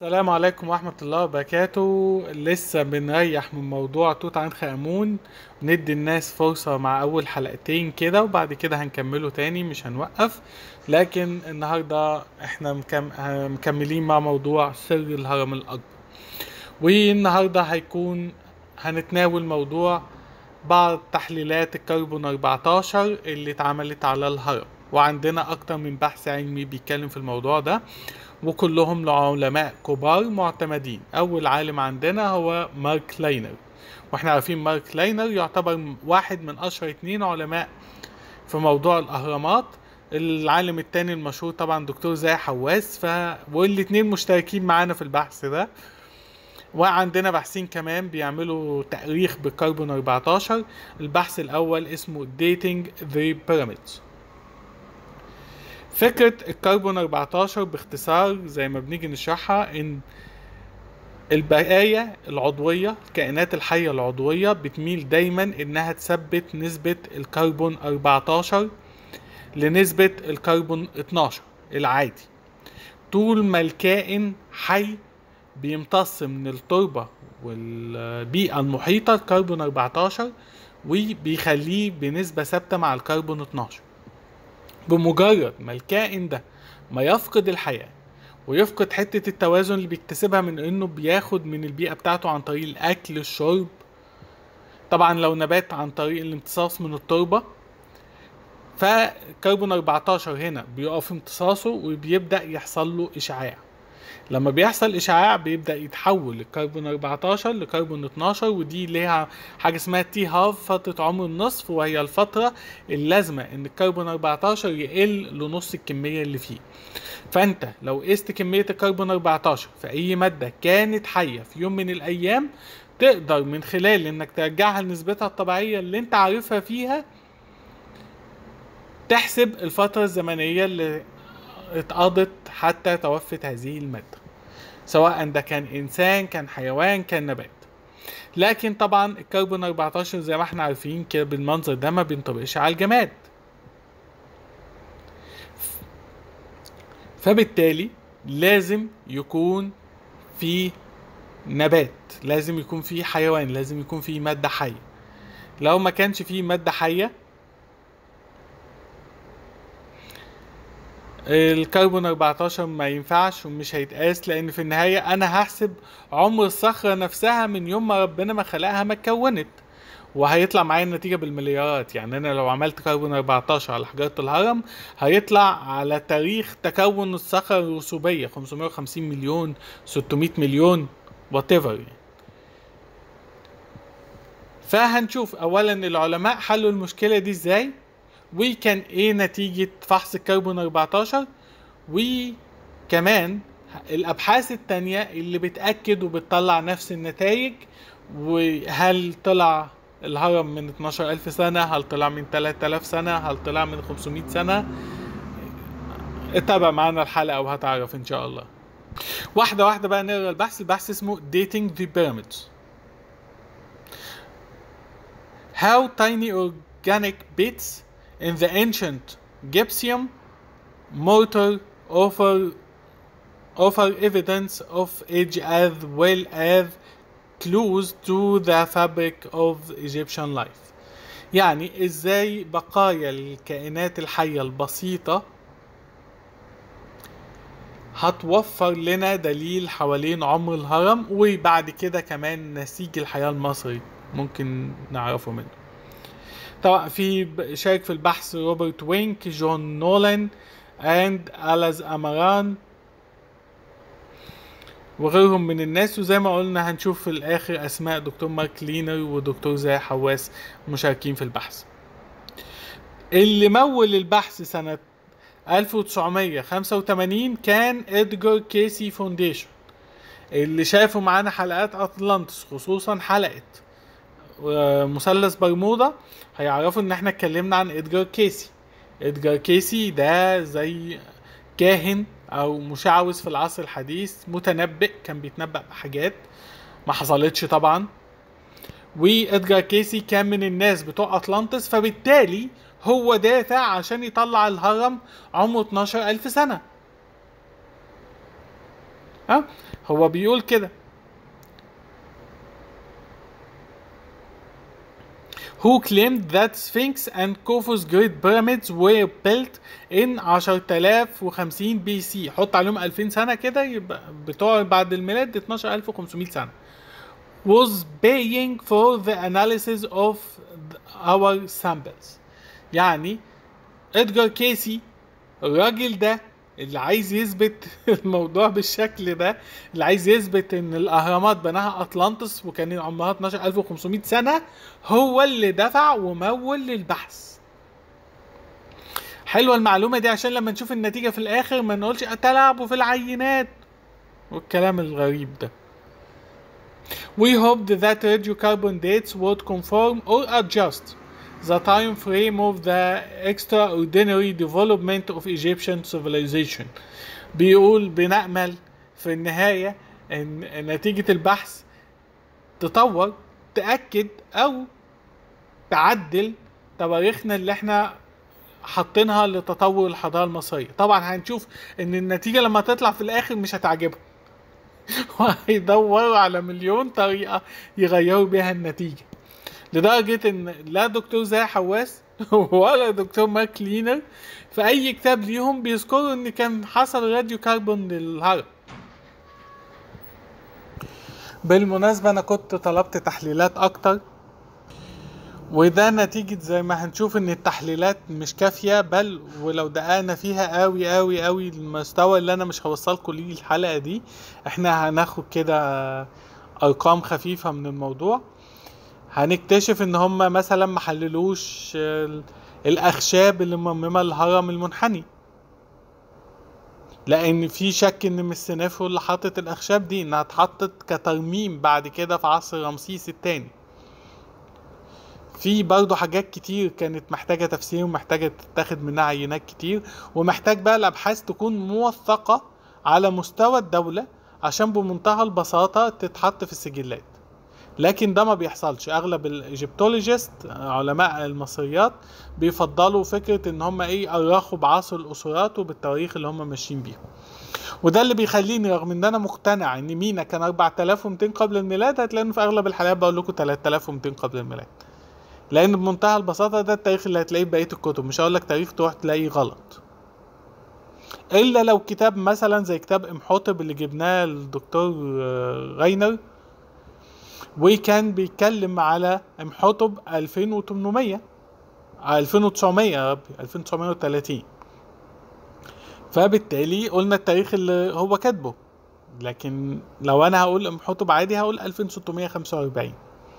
السلام عليكم ورحمة الله وبركاته لسه بنريح من موضوع توت عنخ آمون ندي الناس فرصة مع أول حلقتين كده وبعد كده هنكمله تاني مش هنوقف لكن النهاردة احنا مكم... آه، مكملين مع موضوع سر الهرم الأكبر والنهاردة هيكون هنتناول موضوع بعض تحليلات الكربون 14 اللي اتعملت على الهرم وعندنا أكتر من بحث علمي بيتكلم في الموضوع ده وكلهم لعلماء كبار معتمدين أول عالم عندنا هو مارك لاينر واحنا عارفين مارك لاينر يعتبر واحد من أشهر اتنين علماء في موضوع الأهرامات العالم التاني المشهور طبعا دكتور زاهي حواس ف والاتنين مشتركين معانا في البحث ده وعندنا باحثين كمان بيعملوا تأريخ بالكربون 14 البحث الأول اسمه Dating the Pyramids فكرة الكربون 14 باختصار زي ما بنيجي نشرحها ان البقايا العضوية الكائنات الحية العضوية بتميل دايما انها تثبت نسبة الكربون 14 لنسبة الكربون 12 العادي طول ما الكائن حي بيمتص من التربة والبيئة المحيطة الكربون 14 وبيخليه بنسبة ثابتة مع الكربون 12 بمجرد ما الكائن ده ما يفقد الحياة ويفقد حتة التوازن اللي بيكتسبها من انه بياخد من البيئة بتاعته عن طريق الاكل الشرب طبعا لو نبات عن طريق الامتصاص من التربة فكربون 14 هنا بيقف امتصاصه وبيبدأ يحصل له اشعاع لما بيحصل اشعاع بيبدا يتحول الكربون 14 لكربون 12 ودي ليها حاجه اسمها تي هاف فتره عمر النصف وهي الفتره اللازمه ان الكربون 14 يقل لنص الكميه اللي فيه فانت لو قست كميه الكربون 14 في اي ماده كانت حيه في يوم من الايام تقدر من خلال انك ترجعها لنسبتها الطبيعيه اللي انت عارفها فيها تحسب الفتره الزمنيه اللي اتقضت حتى توفت هذه المادة سواء ده كان إنسان كان حيوان كان نبات لكن طبعا الكربون 14 زي ما احنا عارفين كده بالمنظر ده ما بينطبقش على الجماد فبالتالي لازم يكون في نبات لازم يكون في حيوان لازم يكون في مادة حية لو ما كانش في مادة حية الكربون 14 ما ينفعش ومش هيتقاس لان في النهاية انا هحسب عمر الصخرة نفسها من يوم ما ربنا ما خلقها ما اتكونت وهيطلع معايا النتيجة بالمليارات يعني انا لو عملت كربون 14 على حجارة الهرم هيطلع على تاريخ تكون الصخرة الرسوبية 550 مليون 600 مليون وات يعني. فهنشوف اولا العلماء حلوا المشكلة دي ازاي وكان ايه نتيجة فحص الكربون 14 وكمان الابحاث التانية اللي بتأكد وبتطلع نفس النتائج وهل طلع الهرم من 12 ألف سنة هل طلع من 3000 سنة هل طلع من 500 سنة اتابع معانا الحلقة وهتعرف ان شاء الله واحدة واحدة بقى نقرا البحث البحث اسمه Dating the Pyramids How tiny organic bits in the ancient gypsum mortar offer offer evidence of age as well as clues to the fabric of Egyptian life يعني ازاي بقايا الكائنات الحية البسيطة هتوفر لنا دليل حوالين عمر الهرم وبعد كده كمان نسيج الحياة المصري ممكن نعرفه منه طبعا في شارك في البحث روبرت وينك جون نولان اند الاز اماران وغيرهم من الناس وزي ما قلنا هنشوف في الاخر اسماء دكتور مارك لينر ودكتور زاهي حواس مشاركين في البحث اللي مول البحث سنة 1985 كان ادجار كيسي فونديشن اللي شافوا معانا حلقات اطلانتس خصوصا حلقة مثلث برمودا هيعرفوا ان احنا اتكلمنا عن ادجار كيسي ادجار كيسي ده زي كاهن او مشعوذ في العصر الحديث متنبئ كان بيتنبأ بحاجات ما حصلتش طبعا وادجار كيسي كان من الناس بتوع اطلانتس فبالتالي هو دافع عشان يطلع الهرم عمره 12 ألف سنة ها هو بيقول كده who claimed that Sphinx and Khufu's Great Pyramids were built in 10050 بي سي حط عليهم 2000 سنة كده يبقى بتوع بعد الميلاد 12500 سنة was paying for the analysis of our samples يعني ادجار كيسي الراجل ده اللي عايز يثبت الموضوع بالشكل ده اللي عايز يثبت ان الاهرامات بناها اطلانتس وكان عمرها 12500 سنه هو اللي دفع ومول للبحث حلوه المعلومه دي عشان لما نشوف النتيجه في الاخر ما نقولش تلعبوا في العينات والكلام الغريب ده We hoped that radiocarbon dates would conform or adjust the time frame of the extraordinary development of Egyptian civilization بيقول بنأمل في النهاية ان نتيجة البحث تطور تأكد او تعدل تواريخنا اللي احنا حاطينها لتطور الحضارة المصرية طبعا هنشوف ان النتيجة لما تطلع في الاخر مش هتعجبهم وهيدوروا على مليون طريقة يغيروا بيها النتيجة لدرجة ان لا دكتور زي حواس ولا دكتور مارك كلينر في اي كتاب ليهم بيذكروا ان كان حصل راديو كربون للهرم بالمناسبة انا كنت طلبت تحليلات اكتر وده نتيجة زي ما هنشوف ان التحليلات مش كافية بل ولو دققنا فيها قوي قوي قوي المستوى اللي انا مش هوصلكوا ليه الحلقة دي احنا هناخد كده ارقام خفيفة من الموضوع هنكتشف ان هم مثلا ما حللوش الاخشاب اللي مصممه الهرم المنحني لان في شك ان مستنافو اللي حاطط الاخشاب دي انها اتحطت كترميم بعد كده في عصر رمسيس الثاني في برضه حاجات كتير كانت محتاجة تفسير ومحتاجة تتاخد منها عينات كتير ومحتاج بقى الأبحاث تكون موثقة على مستوى الدولة عشان بمنتهى البساطة تتحط في السجلات لكن ده ما بيحصلش اغلب الايجيبتولوجيست علماء المصريات بيفضلوا فكره ان هم ايه يؤرخوا بعصر الاسرات وبالتواريخ اللي هم ماشيين بيها وده اللي بيخليني رغم ان انا مقتنع ان مينا كان 4200 قبل الميلاد هتلاقيني في اغلب الحالات بقول لكم 3200 قبل الميلاد لان بمنتهى البساطه ده التاريخ اللي هتلاقيه في بقيه الكتب مش هقول لك تاريخ تروح تلاقيه غلط الا لو كتاب مثلا زي كتاب امحوتب اللي جبناه الدكتور غينر وكان بيتكلم على امحوتب 2800 2900 يا ربي 2930 فبالتالي قلنا التاريخ اللي هو كاتبه لكن لو انا هقول امحوتب عادي هقول 2645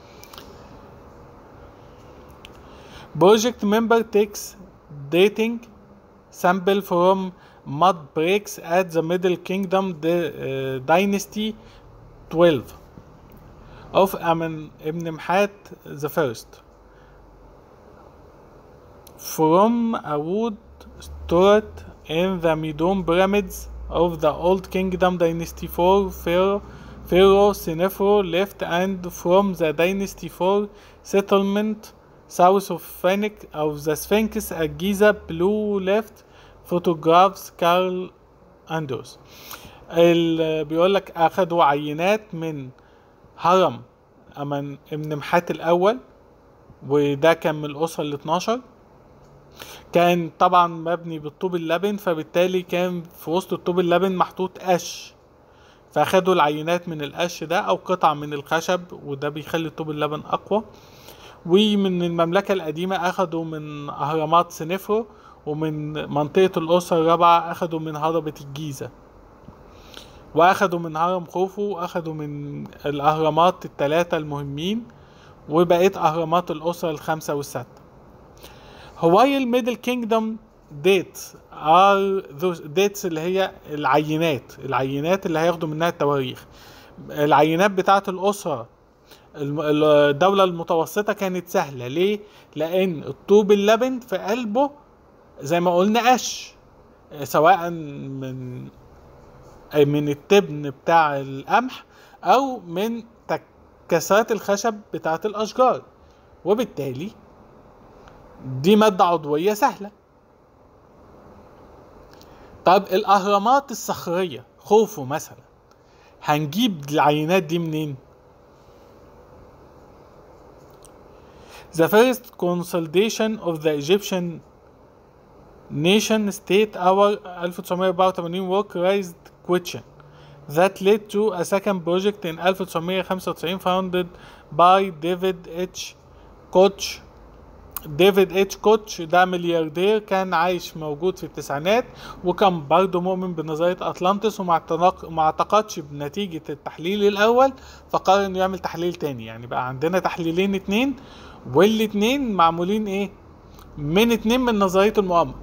Project member takes dating sample from mud breaks at the Middle Kingdom the, uh, Dynasty 12 of Amen ibn Mhat the first from a wood stored in the Midon pyramids of the Old Kingdom Dynasty 4 Pharaoh, Pharaoh Senefro left and from the Dynasty 4 settlement south of Phoenix of the Sphinx at Giza blue left photographs Carl Andrews بيقول لك اخدوا عينات من هرم أمن ابن محات الأول وده كان من الأسرة ال 12 كان طبعا مبني بالطوب اللبن فبالتالي كان في وسط الطوب اللبن محطوط قش فاخدوا العينات من القش ده أو قطع من الخشب وده بيخلي طوب اللبن أقوى ومن المملكة القديمة أخدوا من أهرامات سنفرو ومن منطقة الأسرة الرابعة أخدوا من هضبة الجيزة واخدوا من هرم خوفو واخدوا من الاهرامات الثلاثة المهمين وبقيت اهرامات الاسرة الخمسة والستة هواي الميدل كينجدم ديت ار ديتس اللي هي العينات العينات اللي هياخدوا منها التواريخ العينات بتاعت الاسرة الدولة المتوسطة كانت سهلة ليه؟ لأن الطوب اللبن في قلبه زي ما قلنا قش سواء من من التبن بتاع القمح او من كسرات الخشب بتاعة الاشجار وبالتالي دي مادة عضوية سهلة طب الاهرامات الصخرية خوفو مثلا هنجيب العينات دي منين The first consolidation of the Egyptian nation state our 1984 work raised question that led to a second project in 1995 founded by David H. Koch ديفيد اتش كوتش ده ملياردير كان عايش موجود في التسعينات وكان برضه مؤمن بنظرية أطلانتس وما اعتنق- ما اعتقدش بنتيجة التحليل الأول فقرر إنه يعمل تحليل تاني يعني بقى عندنا تحليلين اتنين والاتنين معمولين إيه؟ من اتنين من نظرية المؤامرة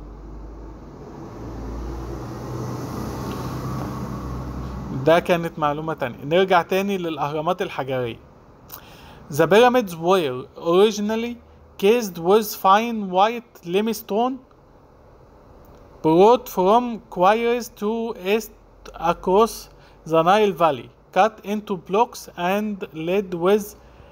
ده كانت معلومة تانية نرجع تاني للأهرامات الحجرية The pyramids were originally cased with fine white limestone brought from quarries to east across the Nile Valley, cut into blocks and laid with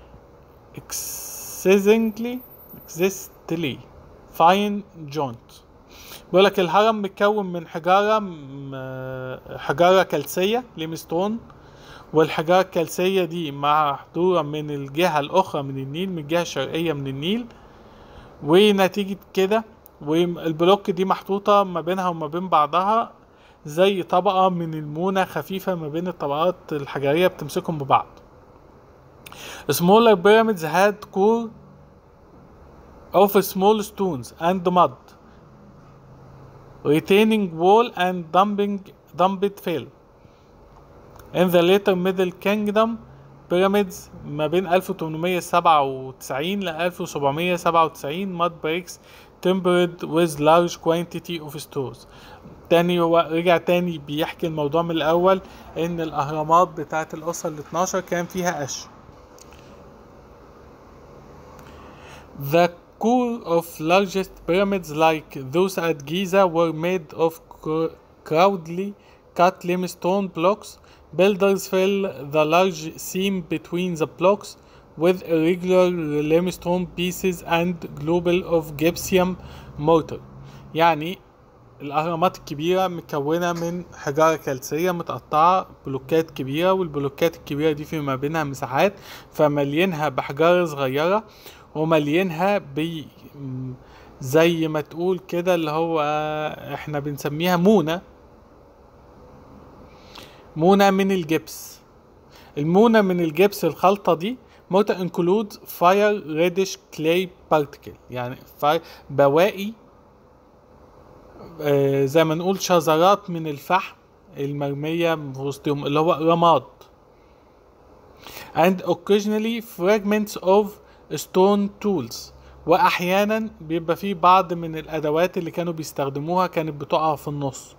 exceedingly exceedingly fine joints. بيقول لك الهرم متكون من حجارة م- حجارة كلسية ليمستون والحجارة الكلسية دي محضورة من الجهة الأخرى من النيل من الجهة الشرقية من النيل ونتيجة كده والبلوك دي محطوطة ما بينها وما بين بعضها زي طبقة من المونة خفيفة ما بين الطبقات الحجرية بتمسكهم ببعض Smaller pyramids had core of small stones and mud retaining wall and dumping dumped fill In the later Middle Kingdom pyramids ما بين 1897 ل 1797 mud bricks tempered with large quantity of stones تاني هو رجع تاني بيحكي الموضوع من الأول إن الأهرامات بتاعت الأسرة ال 12 كان فيها قش The core of largest pyramids like those at Giza were made of cr- crowdly cut limestone blocks. Builders fill the large seam between the blocks with irregular limestone pieces and global of gypsum mortar. يعني الأهرامات الكبيرة مكونة من حجارة كلسية متقطعة بلوكات كبيرة والبلوكات الكبيرة دي في ما بينها مساحات فملينها بحجارة صغيرة وملينها ب م- زي ما تقول كده اللي هو احنا بنسميها مونة مونة من الجبس المونة من الجبس الخلطة دي موتا includes fire reddish clay particle يعني في بواقي آه، زي ما نقول شذرات من الفحم المرمية في وسطهم اللي هو رماد and occasionally fragments of stone tools واحيانا بيبقى فيه بعض من الادوات اللي كانوا بيستخدموها كانت بتقع في النص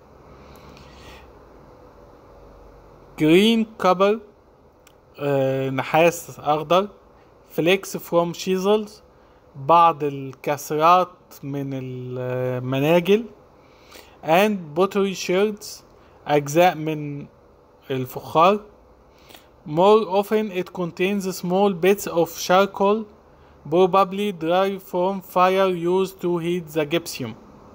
green copper آه، نحاس اخضر flakes from chisels بعض الكسرات من المناجل and pottery shards أجزاء من الفخار more often it contains small bits of charcoal probably derived from fire used to heat the gypsum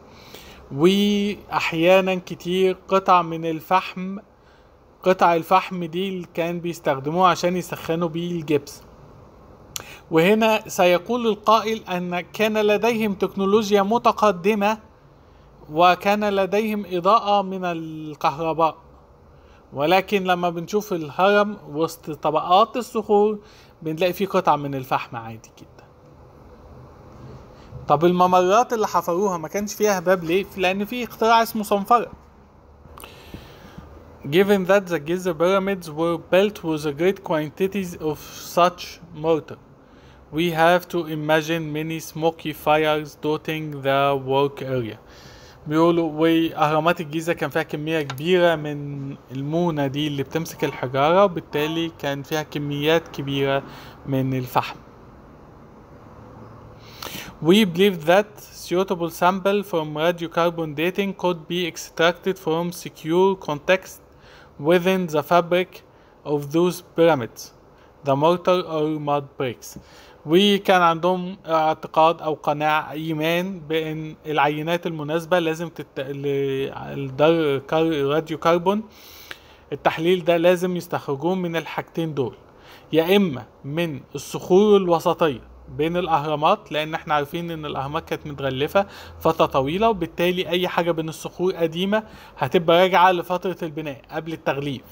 وأحيانا كتير قطع من الفحم قطع الفحم دي اللي كان بيستخدموها عشان يسخنوا بيه الجبس وهنا سيقول القائل أن كان لديهم تكنولوجيا متقدمة وكان لديهم إضاءة من الكهرباء ولكن لما بنشوف الهرم وسط طبقات الصخور بنلاقي فيه قطع من الفحم عادي جدا طب الممرات اللي حفروها ما كانش فيها باب ليه؟ لأن في اختراع اسمه صنفرة Given that the Giza pyramids were built with a great quantities of such mortar, we have to imagine many smoky fires dotting the work area. بيقولوا وأهرامات الجيزة كان فيها كمية كبيرة من المونة دي اللي بتمسك الحجارة وبالتالي كان فيها كميات كبيرة من الفحم. We believe that suitable sample from radiocarbon dating could be extracted from secure context within the fabric of those pyramids, the mortar or mud bricks. وكان عندهم اعتقاد او قناعة ايمان بان العينات المناسبة لازم تت... للدر كار... راديو كربون التحليل ده لازم يستخرجوه من الحاجتين دول يا اما من الصخور الوسطيه بين الاهرامات لان احنا عارفين ان الاهرامات كانت متغلفه فتره طويله وبالتالي اي حاجه بين الصخور قديمه هتبقى راجعه لفتره البناء قبل التغليف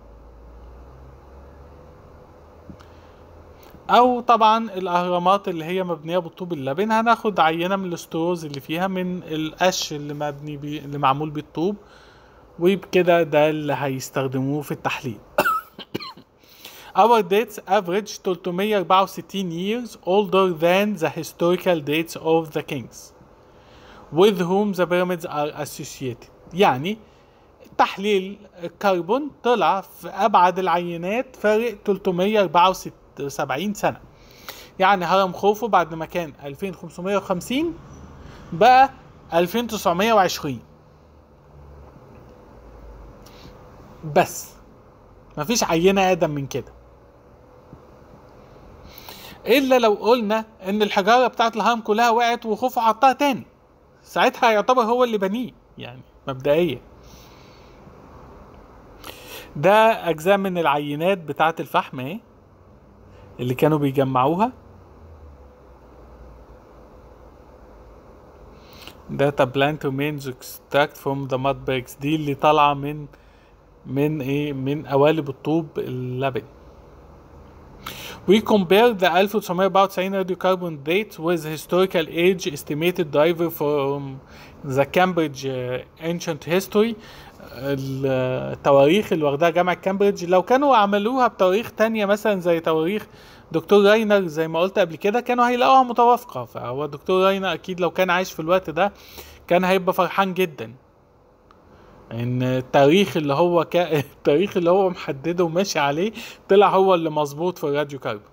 او طبعا الاهرامات اللي هي مبنيه بالطوب اللبن هناخد عينه من الاستروز اللي فيها من القش اللي مبني بي اللي معمول بالطوب وبكده ده اللي هيستخدموه في التحليل Our dates average 364 years older than the historical dates of the kings with whom the pyramids are associated يعني تحليل الكربون طلع في أبعد العينات فارق 374 سنة يعني هرم خوفو بعد ما كان 2550 بقى 2920 بس مفيش عينة أقدم من كده إلا لو قلنا إن الحجارة بتاعت الهرم كلها وقعت وخوفو حطها تاني ساعتها يعتبر هو اللي بنيه يعني مبدئيا ده أجزاء من العينات بتاعت الفحم اهي اللي كانوا بيجمعوها data plant remains extract from the mud bags دي اللي طالعة من من ايه من قوالب الطوب اللبن We compare the 1994 radiocarbon date with historical age estimated driver from the Cambridge uh, Ancient History التواريخ اللي واخداها جامعة كامبريدج لو كانوا عملوها بتواريخ تانية مثلا زي تواريخ دكتور راينر زي ما قلت قبل كده كانوا هيلاقوها متوافقة فهو دكتور راينر أكيد لو كان عايش في الوقت ده كان هيبقى فرحان جدا ان التاريخ اللي هو كا... التاريخ اللي هو محدده وماشي عليه طلع هو اللي مظبوط في الراديو كاربون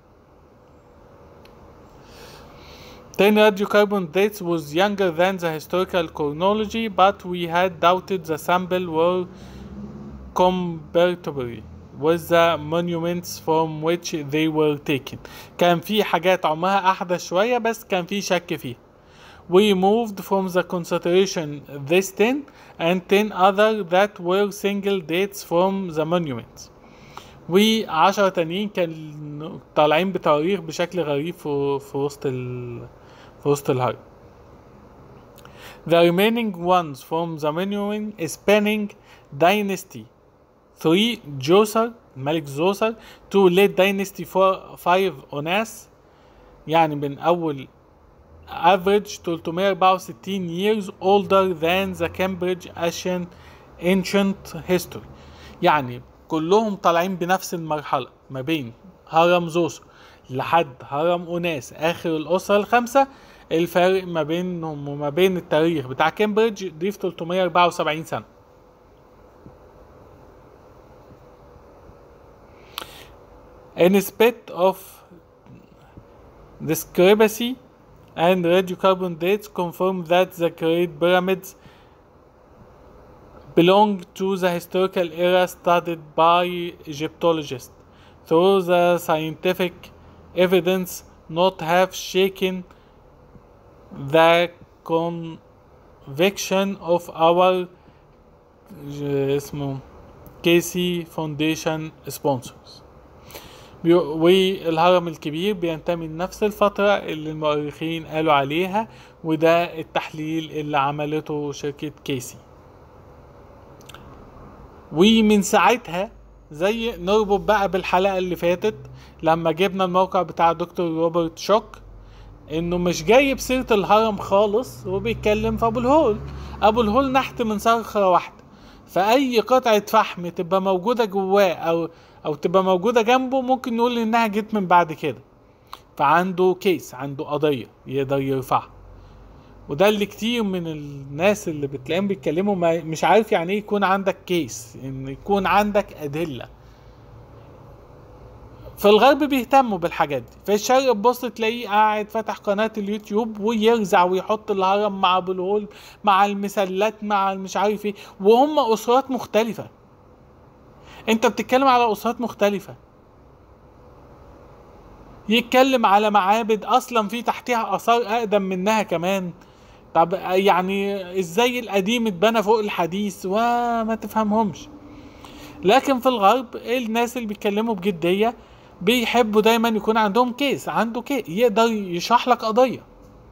Ten radiocarbon dates was younger than the historical chronology, but we had doubted the sample were compatible with the monuments from which they were taken. كان في حاجات عمرها أحدث شوية بس كان في شك فيها. We moved from the concentration this 10 and 10 other that were single dates from the monuments. وعشرة تانيين كانوا طالعين بتواريخ بشكل غريب في, في وسط ال في وسط الهرم. The remaining ones from the monument spanning dynasty 3 جوسر الملك زوسر to late dynasty 5 أوناس يعني من أول average 364 years older than the Cambridge ancient ancient history يعني كلهم طالعين بنفس المرحلة ما بين هرم زوسر لحد هرم أوناس آخر الأسرة الخمسة الفارق ما بينهم وما بين التاريخ بتاع كامبريدج دي في 374 سنة In spite of discrepancy and radiocarbon dates confirm that the Great Pyramids belong to the historical era studied by Egyptologists, though the scientific evidence not have shaken the conviction of our uh, اسمه كيسي فاونديشن سبونسرز والهرم الكبير بينتمي لنفس الفترة اللي المؤرخين قالوا عليها وده التحليل اللي عملته شركة كيسي ومن ساعتها زي نربط بقى بالحلقة اللي فاتت لما جبنا الموقع بتاع دكتور روبرت شوك انه مش جايب سيرة الهرم خالص وبيتكلم في ابو الهول ابو الهول نحت من صخرة واحدة فاي قطعة فحم تبقى موجودة جواه او او تبقى موجودة جنبه ممكن نقول انها جت من بعد كده فعنده كيس عنده قضية يقدر يرفعها وده اللي كتير من الناس اللي بتلاقيهم بيتكلموا ما مش عارف يعني ايه يكون عندك كيس ان يكون عندك ادله في الغرب بيهتموا بالحاجات دي في الشرق تبص تلاقيه قاعد فاتح قناة اليوتيوب ويرزع ويحط الهرم مع ابو الهول مع المسلات مع مش عارف ايه وهم اسرات مختلفة انت بتتكلم على اسرات مختلفة يتكلم على معابد اصلا في تحتها اثار اقدم منها كمان طب يعني ازاي القديم اتبنى فوق الحديث وما تفهمهمش لكن في الغرب الناس اللي بيتكلموا بجديه بيحبوا دايما يكون عندهم كيس عنده كيس يقدر يشرح لك قضيه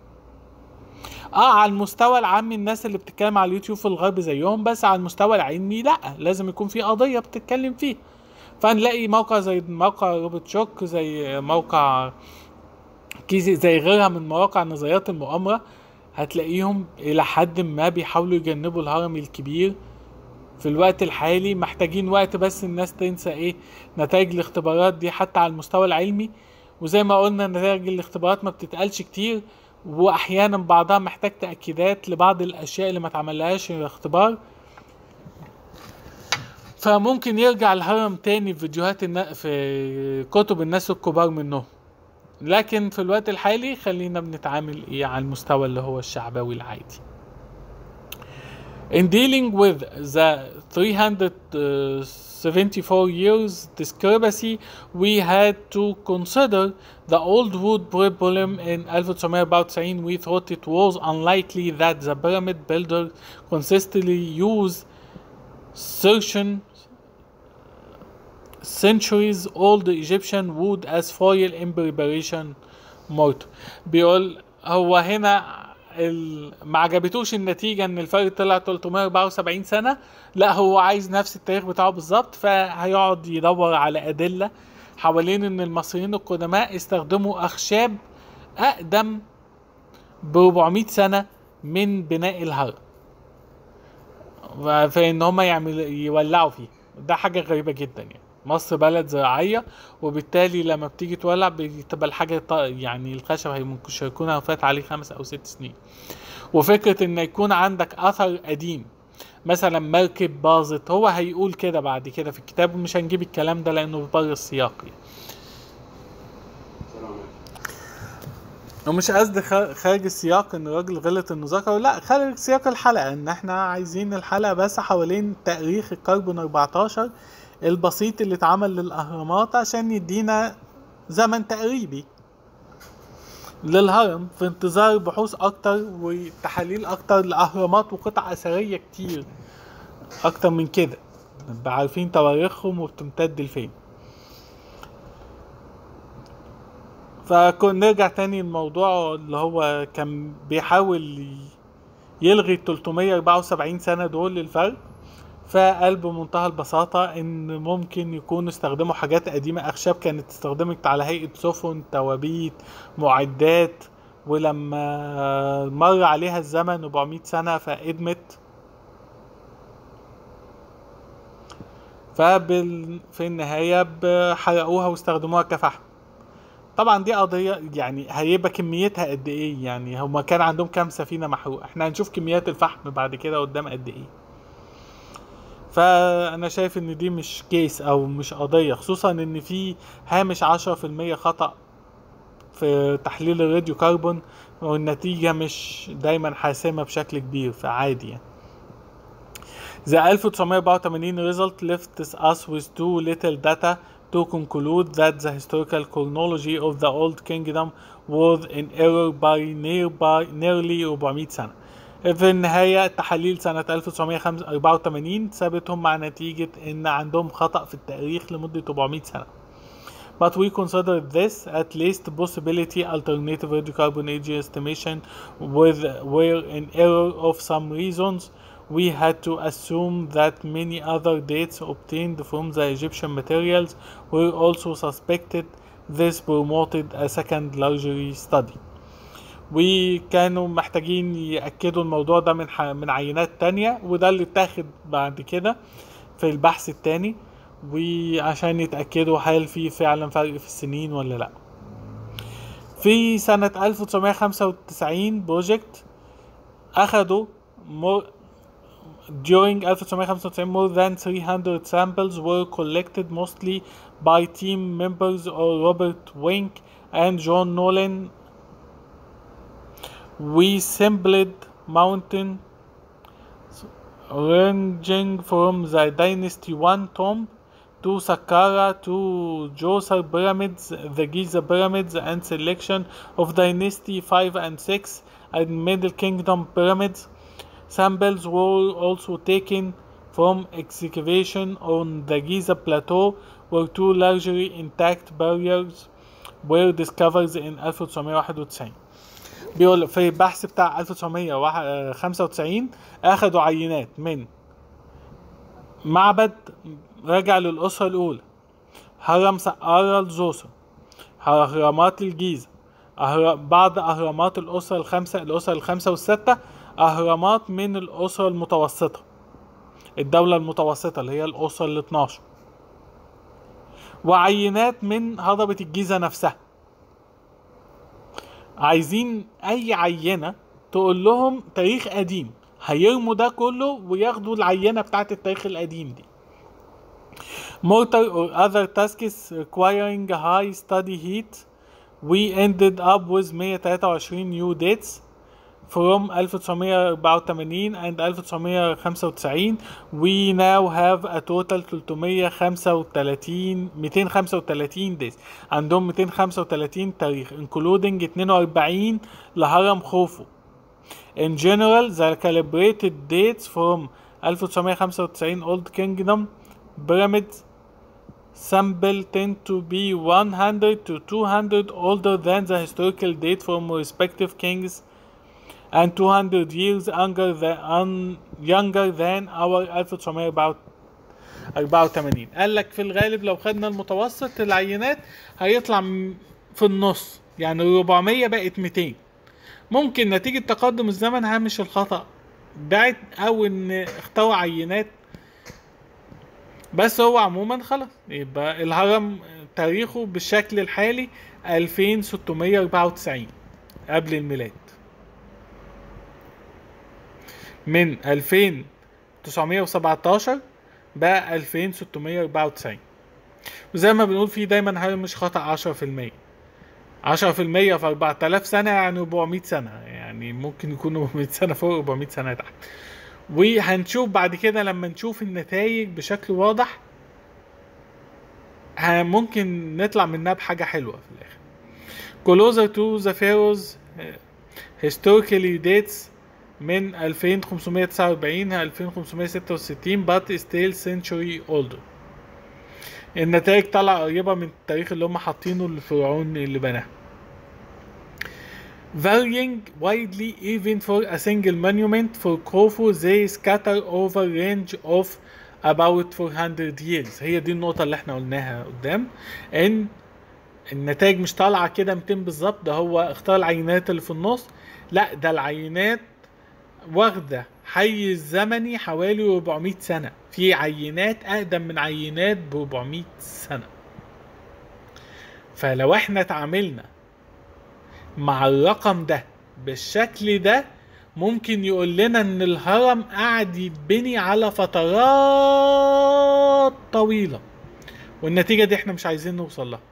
اه على المستوى العامي الناس اللي بتتكلم على اليوتيوب في الغرب زيهم بس على المستوى العلمي لا لازم يكون في قضيه بتتكلم فيها فنلاقي موقع زي موقع روبوت شوك زي موقع كيزي زي غيرها من مواقع نظريات المؤامرة هتلاقيهم إلى حد ما بيحاولوا يجنبوا الهرم الكبير في الوقت الحالي محتاجين وقت بس الناس تنسى ايه نتائج الاختبارات دي حتى على المستوى العلمي وزي ما قلنا نتائج الاختبارات ما بتتقالش كتير واحيانا بعضها محتاج تاكيدات لبعض الاشياء اللي ما اتعملهاش اختبار فممكن يرجع الهرم تاني في فيديوهات النا... في كتب الناس الكبار منهم لكن في الوقت الحالي خلينا بنتعامل ايه على المستوى اللي هو الشعبوي العادي In dealing with the 374 years discrepancy, we had to consider the old wood problem in 1994. We thought it was unlikely that the pyramid builder consistently used certain centuries old Egyptian wood as foil in preparation mortar. بيقول هو هنا ال... ما عجبتوش النتيجة ان الفرق طلع 374 سنة لا هو عايز نفس التاريخ بتاعه بالظبط فهيقعد يدور على أدلة حوالين ان المصريين القدماء استخدموا أخشاب أقدم ب 400 سنة من بناء الهرم في ان هم يعمل يولعوا فيه ده حاجة غريبة جدا يعني مصر بلد زراعية وبالتالي لما بتيجي تولع بتبقى الحاجة يعني الخشب مش هيكون فات عليه خمس أو ست سنين وفكرة إن يكون عندك أثر قديم مثلا مركب باظت هو هيقول كده بعد كده في الكتاب ومش هنجيب الكلام ده لأنه بره السياق يعني. ومش قصدي خارج السياق ان الراجل غلط انه ذكر لا خارج سياق الحلقه ان احنا عايزين الحلقه بس حوالين تاريخ الكربون 14 البسيط اللي اتعمل للاهرامات عشان يدينا زمن تقريبي للهرم في انتظار بحوث اكتر وتحاليل اكتر لاهرامات وقطع اثريه كتير اكتر من كده نبقى عارفين تواريخهم وبتمتد لفين فكون نرجع تاني الموضوع اللي هو كان بيحاول يلغي 374 سنة دول للفرق فقال بمنتهى البساطة إن ممكن يكونوا استخدموا حاجات قديمة أخشاب كانت استخدمت على هيئة سفن توابيت معدات ولما مر عليها الزمن 400 سنة فقدمت فبال في النهاية حرقوها واستخدموها كفحم طبعا دي قضية يعني هيبقى كميتها قد ايه يعني هما كان عندهم كام سفينة محروقة احنا هنشوف كميات الفحم بعد كده قدام قد ايه فانا شايف ان دي مش كيس او مش قضية خصوصا ان في هامش عشرة في المية خطأ في تحليل الراديو كربون والنتيجة مش دايما حاسمة بشكل كبير فعادي يعني The 1984 result left us with too little data to conclude that the historical chronology of the Old Kingdom was in error by nearby nearly 400 سنة. في النهاية تحاليل سنة 1984 سابتهم مع نتيجة إن عندهم خطأ في التاريخ لمدة 400 سنة. But we consider this at least possibility alternative radiocarbon age estimation with were in error of some reasons we had to assume that many other dates obtained from the Egyptian materials were also suspected. This promoted a second luxury study. وكانوا محتاجين يأكدوا الموضوع ده من ح... من عينات تانية وده اللي اتاخد بعد كده في البحث التاني وعشان يتأكدوا هل في فعلا فرق في السنين ولا لا في سنة 1995 بروجكت أخدوا مر... During 1995, more than 300 samples were collected mostly by team members of Robert Wink and John Nolan. We sampled mountain ranging from the Dynasty 1 tomb to Saqqara to Djoser pyramids, the Giza pyramids, and selection of Dynasty 5 and 6 and Middle Kingdom pyramids. Samples were also taken from excavation on the Giza Plateau where two largely intact barriers were discovered in 1991 بيقول في البحث بتاع 1995 اخدوا عينات من معبد راجع للأسرة الأولى هرم سقارة لزوسر أهرامات الجيزة أهر... بعض أهرامات الأسرة الخمسة الأسرة الخمسة والستة أهرامات من الأسرة المتوسطة الدولة المتوسطة اللي هي الأسرة ال 12 وعينات من هضبة الجيزة نفسها عايزين أي عينة تقول لهم تاريخ قديم هيرموا ده كله وياخدوا العينة بتاعت التاريخ القديم دي mortar or other tasks requiring high study heat we ended up with 123 new dates from 1984 and 1995 we now have a total 335 235 days عندهم 235 تاريخ including 42 لهرم خوفو in general the calibrated dates from 1995 old kingdom pyramids sample tend to be 100 to 200 older than the historical date from respective kings and 200 years younger than, younger than our 1984 قال لك في الغالب لو خدنا المتوسط العينات هيطلع في النص يعني 400 بقت 200 ممكن نتيجة تقدم الزمن هامش الخطأ بعد أو إن اختوى عينات بس هو عموما خلاص يبقى الهرم تاريخه بالشكل الحالي 2694 قبل الميلاد من 2917 بقى 2694 وزي ما بنقول فيه دايما هامش خطأ 10% 10% في 4000 سنة يعني 400 سنة يعني ممكن يكون 400 سنة فوق 400 سنة تحت وهنشوف بعد كده لما نشوف النتائج بشكل واضح ممكن نطلع منها بحاجة حلوة في الآخر closer to the pharaohs historically dates من 2549 ل 2566 but still century older النتائج طالعة قريبة من التاريخ اللي هم حاطينه للفرعون اللي بناه varying widely even for a single monument for Khufu they scatter over range of about 400 years هي دي النقطة اللي احنا قلناها قدام ان النتائج مش طالعة كده 200 بالظبط ده هو اختار العينات اللي في النص لا ده العينات واخدة حيز زمني حوالي 400 سنة في عينات أقدم من عينات ب 400 سنة فلو احنا اتعاملنا مع الرقم ده بالشكل ده ممكن يقول لنا ان الهرم قاعد يتبني على فترات طويلة والنتيجة دي احنا مش عايزين نوصل لها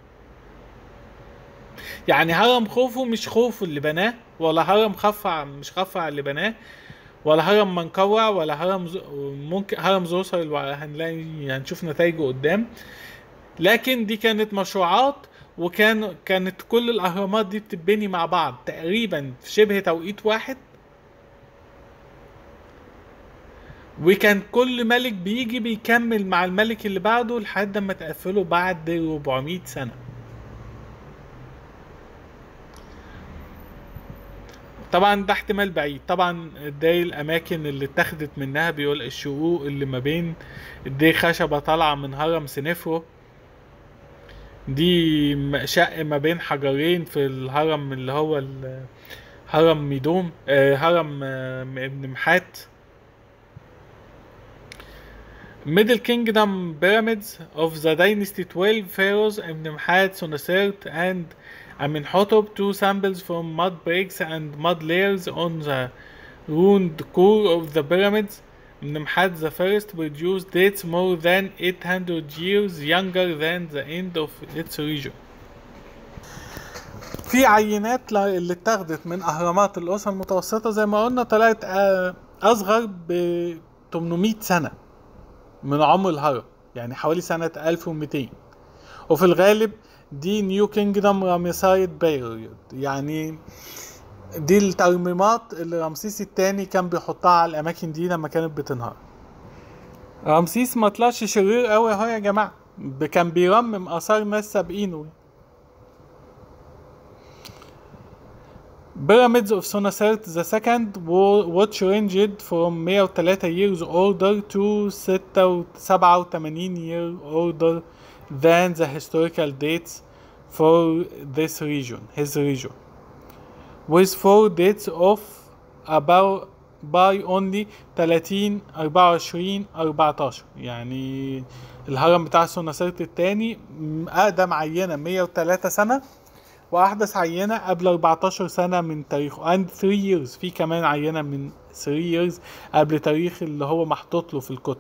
يعني هرم خوفو مش خوفو اللي بناه ولا هرم خفع مش خفع اللي بناه ولا هرم منقوع ولا هرم ز... ممكن هرم زوسر هنلاقي هنشوف نتائجه قدام لكن دي كانت مشروعات وكان كانت كل الاهرامات دي بتتبني مع بعض تقريبا في شبه توقيت واحد وكان كل ملك بيجي بيكمل مع الملك اللي بعده لحد ما تقفله بعد 400 سنة طبعا ده احتمال بعيد طبعا دي الاماكن اللي اتاخدت منها بيقول الشقوق اللي ما بين دي خشبة طالعة من هرم سنفرو دي شق ما بين حجرين في الهرم اللي هو هرم ميدوم آه هرم آه ابن محات Middle Kingdom pyramids of the dynasty 12 pharaohs Amenemhat, Senusert and Amenhotep two samples from mud breaks and mud layers on the ruined core of the pyramids Amenemhat the first produced dates more than 800 years younger than the end of its region في عينات اللي اتاخدت من اهرامات الاسره المتوسطه زي ما قلنا طلعت اصغر ب 800 سنه من عمر الهرم يعني حوالي سنة 1200 وفي الغالب دي نيو كينجدم رامسايد بيريود يعني دي الترميمات اللي رمسيس الثاني كان بيحطها على الأماكن دي لما كانت بتنهار رمسيس ما طلعش شرير قوي اهو يا جماعه ب- كان بيرمم اثار ناس سابقينه Pyramids of Sonasert the second wa- which ranged from 103 years older to 87 year older than the historical dates for this region, his region. With four dates of about by only 30 24 14 يعني الهرم بتاع سوناسرت التاني م- أقدم عينة 103 سنة واحدث عينه قبل 14 سنه من تاريخه and 3 years في كمان عينه من 3 years قبل تاريخ اللي هو محطوط له في الكتب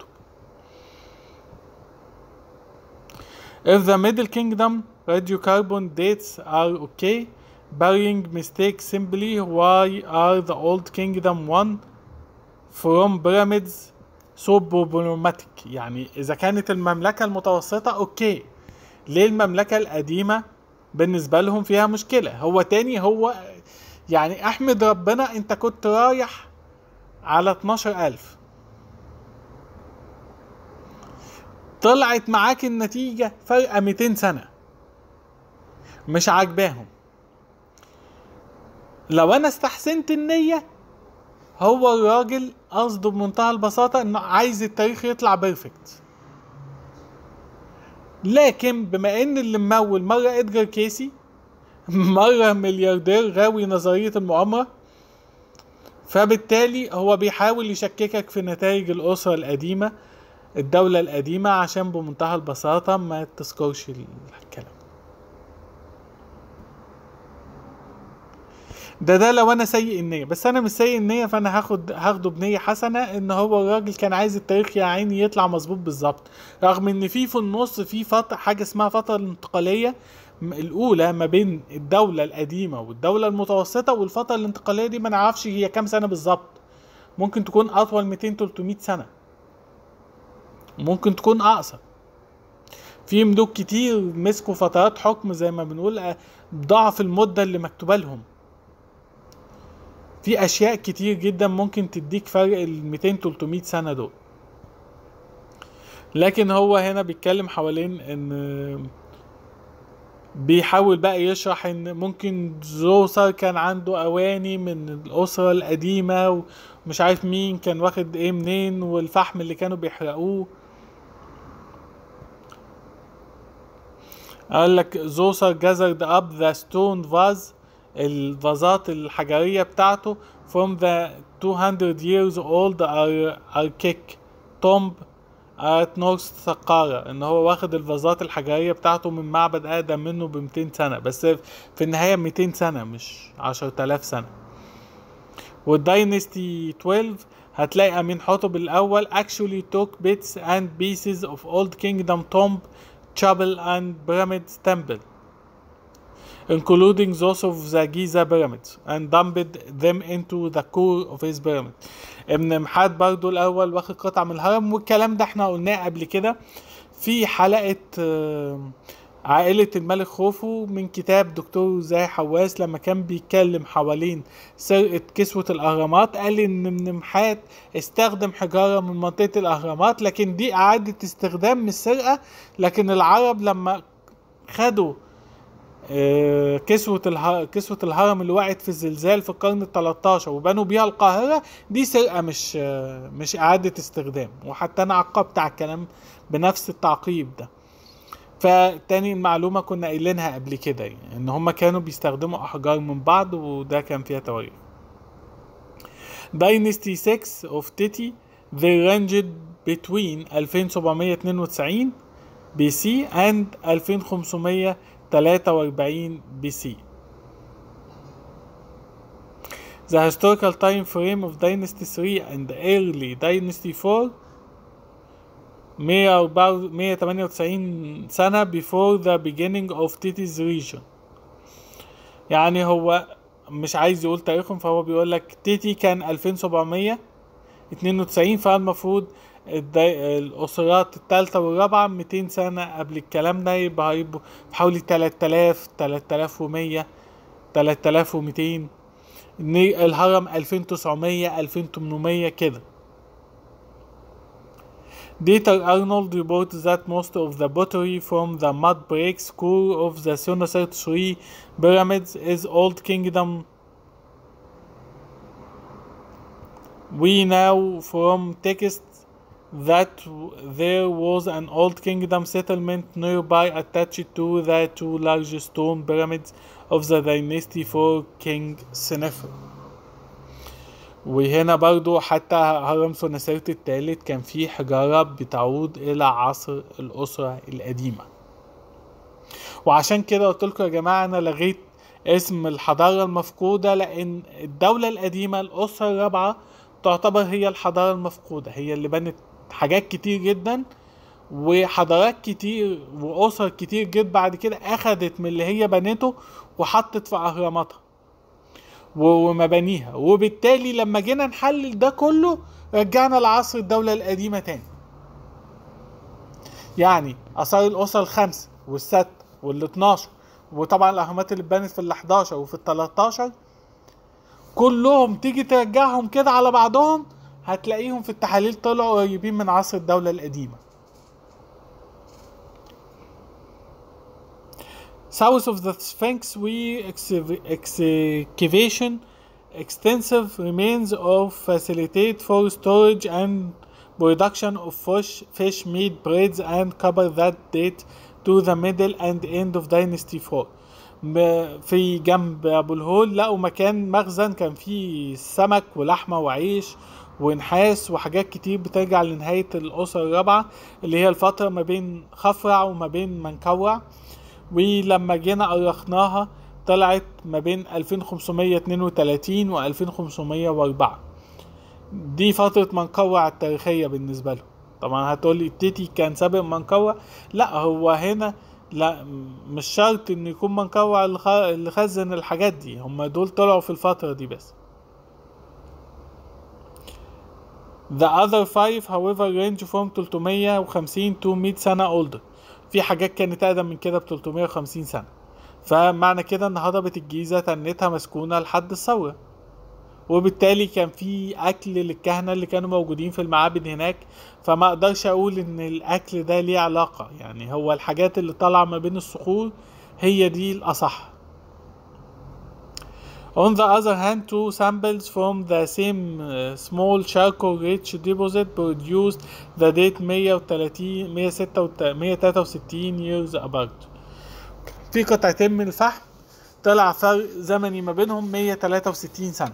If the Middle Kingdom radiocarbon dates are okay, burying mistake simply why are the Old Kingdom one from pyramids so problematic يعني إذا كانت المملكة المتوسطة أوكي ليه المملكة القديمة بالنسبة لهم فيها مشكلة هو تاني هو يعني أحمد ربنا أنت كنت رايح على 12000 طلعت معاك النتيجة فرق 200 سنة مش عاجباهم لو انا استحسنت النية هو الراجل قصده بمنتهى البساطة انه عايز التاريخ يطلع بيرفكت لكن بما ان اللي ممول مرة ادجار كيسي مرة ملياردير غاوي نظرية المؤامرة فبالتالي هو بيحاول يشككك في نتائج الأسرة القديمة الدولة القديمة عشان بمنتهى البساطة ما تذكرش الكلام ده ده لو انا سيء النية بس انا مش سيء النية فانا هاخد هاخده بنية حسنة ان هو الراجل كان عايز التاريخ يا عيني يطلع مظبوط بالظبط رغم ان في في النص في فترة حاجة اسمها فترة الانتقالية م- الاولى ما بين الدولة القديمة والدولة المتوسطة والفترة الانتقالية دي ما نعرفش هي كام سنة بالظبط ممكن تكون اطول 200 300 سنة ممكن تكون اقصر في ملوك كتير مسكوا فترات حكم زي ما بنقول آه، ضعف المدة اللي مكتوبة لهم في اشياء كتير جدا ممكن تديك فرق ال 200 300 سنة دول لكن هو هنا بيتكلم حوالين ان بيحاول بقى يشرح ان ممكن زوسر كان عنده اواني من الاسرة القديمة ومش عارف مين كان واخد ايه منين والفحم اللي كانوا بيحرقوه قال لك زوسر gathered up the stone vase الفازات الحجرية بتاعته from the 200 years old ar- archaic tomb at North سقارة ان هو واخد الفازات الحجرية بتاعته من معبد اقدم منه ب 200 سنة بس في النهاية 200 سنة مش 10000 سنة والداينستي 12 هتلاقي امين حطب الاول actually took bits and pieces of old kingdom tomb chapel and pyramid temple including those of the Giza pyramids and dumped them into the core of his pyramid ابن محات برضو الاول واخد قطعة من الهرم والكلام ده احنا قلناه قبل كده في حلقة آه، عائلة الملك خوفو من كتاب دكتور زاهي حواس لما كان بيتكلم حوالين سرقة كسوة الأهرامات قال إن ابن محات استخدم حجارة من منطقة الأهرامات لكن دي إعادة استخدام مش سرقة لكن العرب لما خدوا آه، كسوة اله... كسوة الهرم اللي وقعت في الزلزال في القرن ال 13 وبنوا بيها القاهرة دي سرقة مش آه، مش إعادة استخدام وحتى أنا عقبت على الكلام بنفس التعقيب ده فتاني المعلومة كنا قايلينها قبل كده يعني إن هما كانوا بيستخدموا أحجار من بعض وده كان فيها تواريخ Dynasty 6 of Titi they ranged between 2792 BC and 2543 BC. The historical time frame of Dynasty 3 and early Dynasty 4 194 198 سنة before the beginning of Titi's region يعني هو مش عايز يقول تاريخهم فهو بيقول لك تيتي كان 2792 فالمفروض الدي... الأسرات التالتة والرابعة 200 سنة قبل الكلام ده يبقى هيبقوا حوالي 3000 3100 3200 الني- الهرم 2900 2800 كده Dieter Arnold reports that most of the pottery from the mud breaks core of the Sunaser three pyramids is Old Kingdom. We know from texts that there was an Old Kingdom settlement nearby attached to the two large stone pyramids of the dynasty for King Senefer. وهنا برضو حتى هرم سنسرة الثالث كان فيه حجارة بتعود إلى عصر الأسرة القديمة وعشان كده قلت لكم يا جماعة أنا لغيت اسم الحضارة المفقودة لأن الدولة القديمة الأسرة الرابعة تعتبر هي الحضارة المفقودة هي اللي بنت حاجات كتير جدا وحضارات كتير وأسر كتير جت بعد كده أخدت من اللي هي بنته وحطت في أهراماتها ومبانيها وبالتالي لما جينا نحلل ده كله رجعنا لعصر الدولة القديمة تاني يعني آثار الأسر الخمسة والست وال 12 وطبعا الأهرامات اللي اتبنت في ال 11 وفي ال 13 كلهم تيجي ترجعهم كده على بعضهم هتلاقيهم في التحاليل طلعوا قريبين من عصر الدولة القديمة South of the Sphinx, we excavation extensive remains of facilitate for storage and production of fish, fish meat, breads, and copper that date to the middle and end of Dynasty 4. في جنب ابو الهول لقوا مكان مخزن كان فيه سمك ولحمه وعيش ونحاس وحاجات كتير بترجع لنهاية الأسرة الرابعة اللي هي الفترة ما بين خفرع وما بين منكوع ولما جينا أرخناها طلعت ما بين 2532 و 2504 دي فترة منقوع التاريخية بالنسبة له طبعا هتقولي التيتي كان سابق منقوع لا هو هنا لا مش شرط ان يكون منقوع اللي خزن الحاجات دي هم دول طلعوا في الفترة دي بس The other five however range from 350 to 100 سنة older في حاجات كانت أقدم من كده ب 350 سنة فمعنى كده إن هضبة الجيزة تنتها مسكونة لحد الثورة وبالتالي كان في أكل للكهنة اللي كانوا موجودين في المعابد هناك فما أقدرش أقول إن الأكل ده ليه علاقة يعني هو الحاجات اللي طالعة ما بين الصخور هي دي الأصح On the other hand, two samples from the same uh, small charcoal-rich deposit produced the date 130 163 years apart. في قطعتين من الفحم طلع فرق زمني ما بينهم 163 سنة.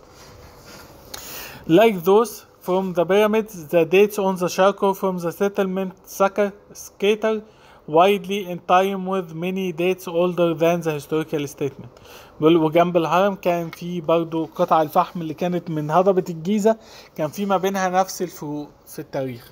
Like those from the pyramids, the dates on the charcoal from the settlement scatter widely in time with many dates older than the historical statement وجنب الهرم كان في برضو قطع الفحم اللي كانت من هضبة الجيزة كان في ما بينها نفس الفروق في التاريخ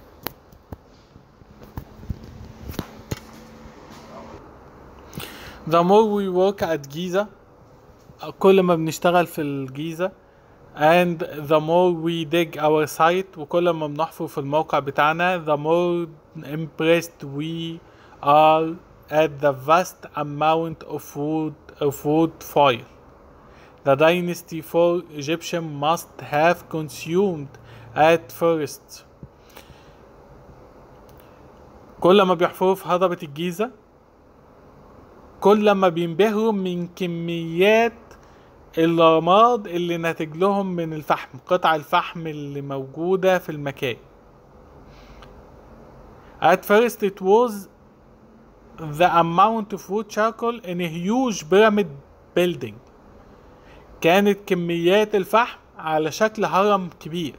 The more we work at Giza كل ما بنشتغل في الجيزة and the more we dig our site وكل ما بنحفر في الموقع بتاعنا the more impressed we are at the vast amount of wood of wood foil the dynasty for Egyptian must have consumed at first كل ما بيحفروا في هضبة الجيزة كل ما بينبهروا من كميات الرماد اللي ناتج لهم من الفحم قطع الفحم اللي موجودة في المكان At first it was the amount of wood charcoal in a huge pyramid building كانت كميات الفحم على شكل هرم كبير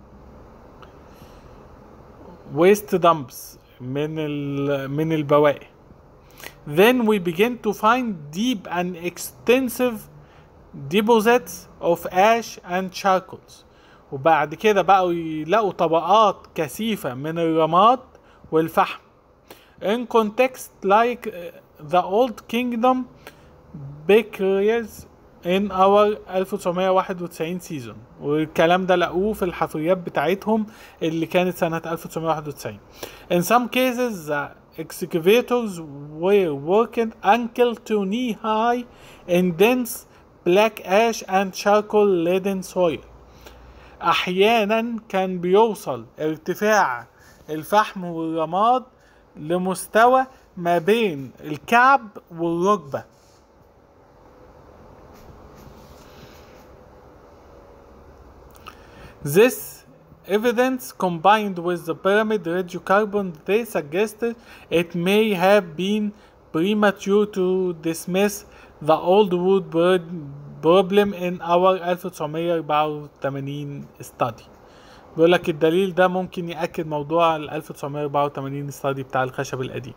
waste dumps من ال من البواقي then we begin to find deep and extensive deposits of ash and charcoals وبعد كده بقوا يلاقوا طبقات كثيفة من الرماد والفحم in context like the old kingdom bakeries in our 1991 season والكلام ده لقوه في الحفريات بتاعتهم اللي كانت سنة 1991 in some cases the excavators were working ankle to knee high in dense black ash and charcoal laden soil احيانا كان بيوصل ارتفاع الفحم والرماد لمستوى ما بين الكعب والركبة This evidence combined with the pyramid radiocarbon they suggested it may have been premature to dismiss the old wood bird problem in our 1984 study بيقول لك الدليل ده ممكن يأكد موضوع ال 1984 study بتاع الخشب القديم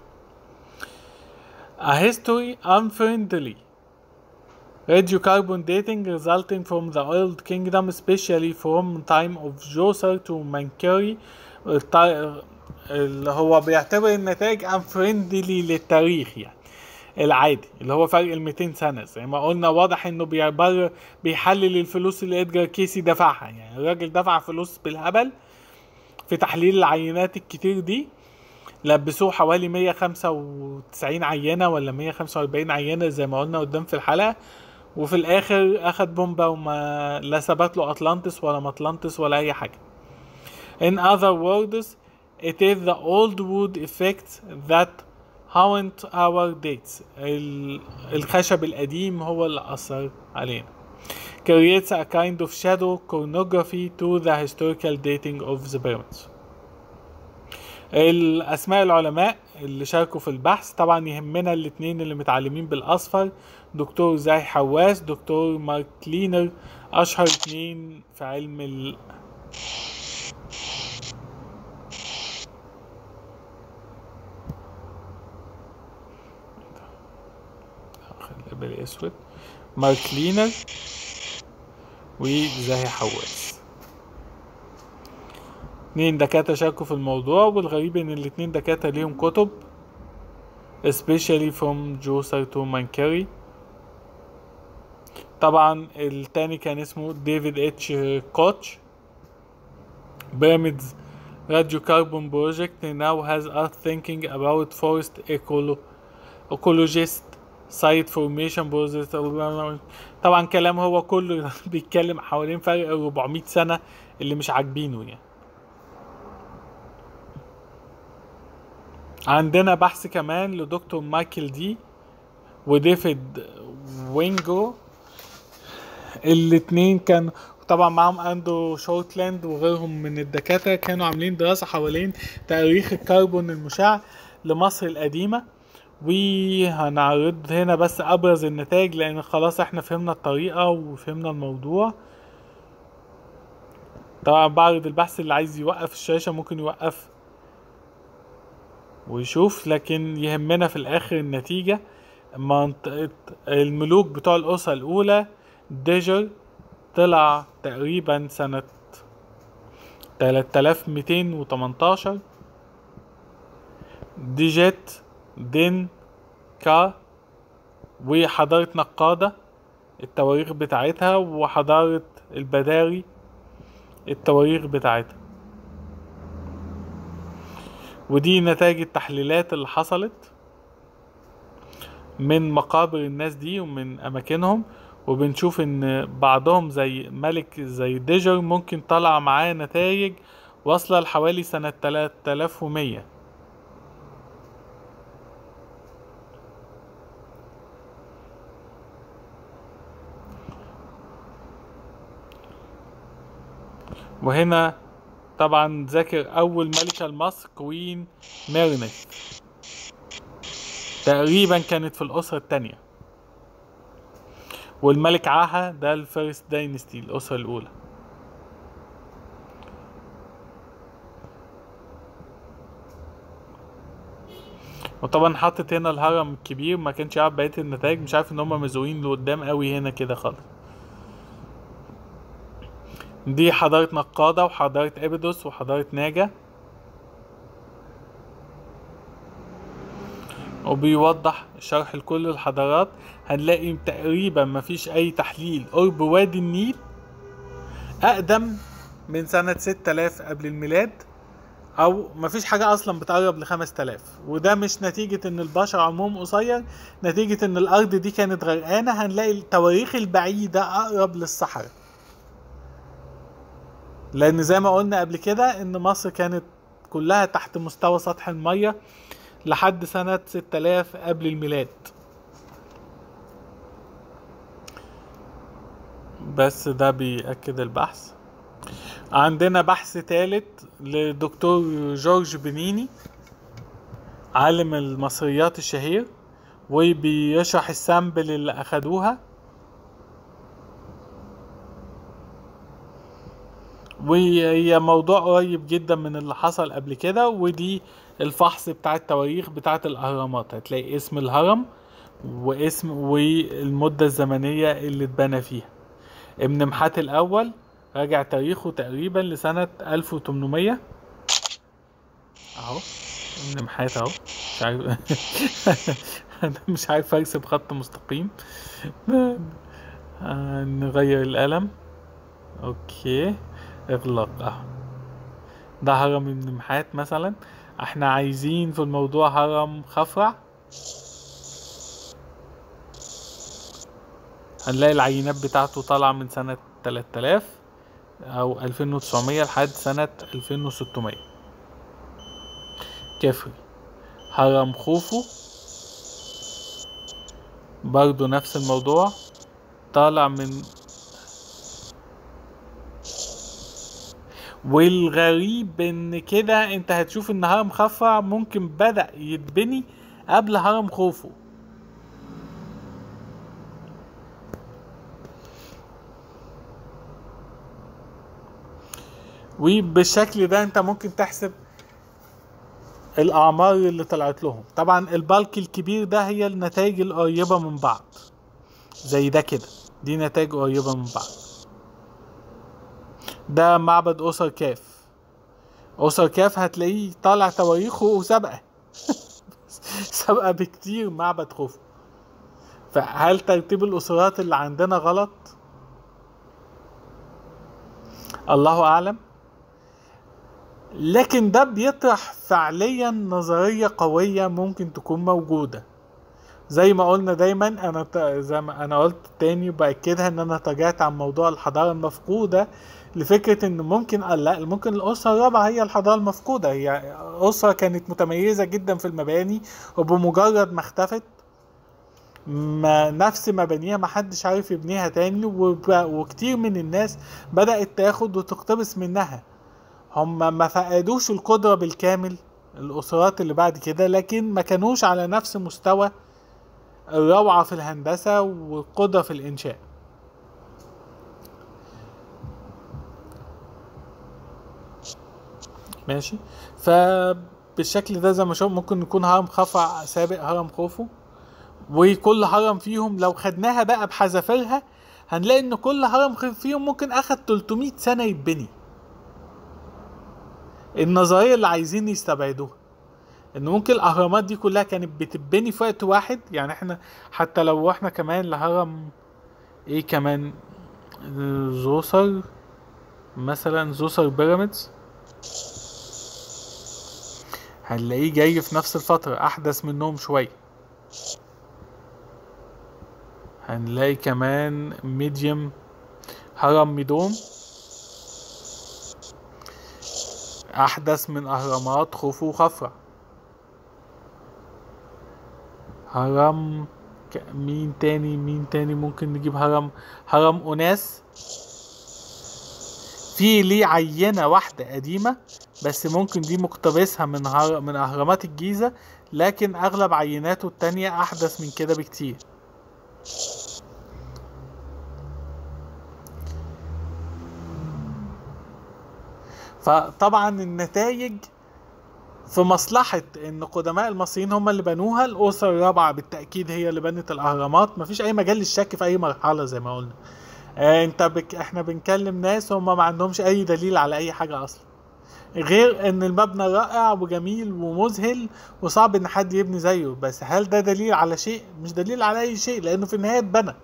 A history unfriendly radiocarbon dating resulting from the old kingdom especially from time of Djoser to Mankeri الط- اللي هو بيعتبر النتائج unfriendly للتاريخ يعني العادي اللي هو فرق ال 200 سنه زي ما قلنا واضح انه بيعبر بيحلل الفلوس اللي ادجار كيسي دفعها يعني الراجل دفع فلوس بالهبل في تحليل العينات الكتير دي لبسوه حوالي 195 عينه ولا 145 عينه زي ما قلنا قدام في الحلقه وفي الاخر اخد بومبا وما لا ثبت له اطلانتس ولا مطلانتس ولا اي حاجه In other words, it is the old wood effect that haunt our dates. ال- الخشب القديم هو اللي أثر علينا. Creates a kind of shadow chronography to the historical dating of the pyramids. الأسماء العلماء اللي شاركوا في البحث طبعا يهمنا الاتنين اللي متعلمين بالأصفر دكتور زاهي حواس دكتور مارك كلينر أشهر اتنين في علم ال... خلي بالي اسود مارك لينر وزاهي حواس اتنين دكاترة شاركوا في الموضوع والغريب ان الاتنين دكاترة ليهم كتب especially from Joser to Mankeri طبعا التاني كان اسمه ديفيد اتش كوتش Pyramids Radiocarbon Project now has us thinking about forest ecolo ecologist site formation process طبعا كلام هو كله بيتكلم حوالين فرق 400 سنة اللي مش عاجبينه يعني عندنا بحث كمان لدكتور مايكل دي وديفيد وينجو الاتنين كان طبعا معاهم اندرو شورتلاند وغيرهم من الدكاترة كانوا عاملين دراسة حوالين تاريخ الكربون المشع لمصر القديمة وهنعرض هنا بس ابرز النتائج لان خلاص احنا فهمنا الطريقة وفهمنا الموضوع طبعا بعرض البحث اللي عايز يوقف الشاشة ممكن يوقف ويشوف لكن يهمنا في الاخر النتيجة منطقة الملوك بتوع الأسرة الأولى ديجر طلع تقريبا سنة 3218 ديجيت دين كا وحضارة نقادة التواريخ بتاعتها وحضارة البداري التواريخ بتاعتها ودي نتائج التحليلات اللي حصلت من مقابر الناس دي ومن أماكنهم وبنشوف إن بعضهم زي ملك زي ديجر ممكن طلع معاه نتائج واصلة لحوالي سنة 3100 وهنا طبعا ذاكر أول ملكة لمصر كوين ميرنت تقريبا كانت في الأسرة التانية والملك عاها ده الفيرست داينستي الأسرة الأولى وطبعا حاطط هنا الهرم الكبير ما كانش عارف بقية النتائج مش عارف ان هما مزوقين لقدام قوي هنا كده خالص دي حضارة نقادة وحضارة ابيدوس وحضارة ناجا وبيوضح شرح لكل الحضارات هنلاقي تقريبا مفيش اي تحليل قرب وادي النيل اقدم من سنة 6000 قبل الميلاد او مفيش حاجة اصلا بتقرب ل 5000 وده مش نتيجة ان البشر عمرهم قصير نتيجة ان الارض دي كانت غرقانة هنلاقي التواريخ البعيدة اقرب للصحراء لان زي ما قلنا قبل كده ان مصر كانت كلها تحت مستوى سطح المية لحد سنة 6000 قبل الميلاد بس ده بيأكد البحث عندنا بحث ثالث لدكتور جورج بنيني عالم المصريات الشهير وبيشرح السامبل اللي أخدوها وهي موضوع قريب جدا من اللي حصل قبل كده ودي الفحص بتاع التواريخ بتاعة الأهرامات هتلاقي اسم الهرم واسم والمدة الزمنية اللي اتبنى فيها ابن محات الأول راجع تاريخه تقريبا لسنة 1800 اهو ابن محات اهو مش عارف انا مش عارف ارسم خط مستقيم آه، نغير القلم اوكي اغلاق اهو ده هرم ابن محات مثلا احنا عايزين في الموضوع هرم خفرع هنلاقي العينات بتاعته طالعة من سنة 3000 أو 2900 لحد سنة 2600 كفري هرم خوفو برضو نفس الموضوع طالع من والغريب ان كده انت هتشوف ان هرم خفرع ممكن بدأ يتبني قبل هرم خوفو وبالشكل ده انت ممكن تحسب الاعمار اللي طلعت لهم طبعا البالك الكبير ده هي النتائج القريبة من بعض زي ده كده دي نتائج قريبة من بعض ده معبد أسر كاف أسر كاف هتلاقيه طالع تواريخه سابقة سابقة بكتير معبد خوفو فهل ترتيب الأسرات اللي عندنا غلط؟ الله أعلم لكن ده بيطرح فعليا نظرية قوية ممكن تكون موجودة زي ما قلنا دايما انا ت- زي ما انا قلت تاني وباكدها ان انا تراجعت عن موضوع الحضاره المفقوده لفكره ان ممكن لا ممكن الاسره الرابعه هي الحضاره المفقوده هي اسره كانت متميزه جدا في المباني وبمجرد ما اختفت ما نفس مبانيها ما حدش عارف يبنيها تاني وب- وكتير من الناس بدأت تاخد وتقتبس منها هم ما فقدوش القدرة بالكامل الأسرات اللي بعد كده لكن ما كانوش على نفس مستوى الروعة في الهندسة والقدرة في الإنشاء ماشي فبالشكل ده زي ما شوف ممكن يكون هرم خفرع سابق هرم خوفو وكل هرم فيهم لو خدناها بقى بحذافيرها هنلاقي ان كل هرم فيهم ممكن اخد 300 سنة يتبني النظرية اللي عايزين يستبعدوها ان ممكن الاهرامات دي كلها كانت بتتبني في وقت واحد يعني احنا حتى لو احنا كمان لهرم ايه كمان زوسر مثلا زوسر بيراميدز هنلاقيه جاي في نفس الفترة احدث منهم شوية هنلاقي كمان ميديوم هرم ميدوم احدث من اهرامات خوفو وخفرع هرم ك- مين تاني مين تاني ممكن نجيب هرم هرم أناس في ليه عينة واحدة قديمة بس ممكن دي مقتبسها من هر... من أهرامات الجيزة لكن أغلب عيناته التانية أحدث من كده بكتير فطبعا النتائج في مصلحة ان قدماء المصريين هم اللي بنوها الاسرة الرابعة بالتأكيد هي اللي بنت الاهرامات مفيش اي مجال للشك في اي مرحلة زي ما قلنا آه انت بك احنا بنكلم ناس هم ما عندهمش اي دليل على اي حاجة اصلا غير ان المبنى رائع وجميل ومذهل وصعب ان حد يبني زيه بس هل ده دليل على شيء مش دليل على اي شيء لانه في النهاية اتبنى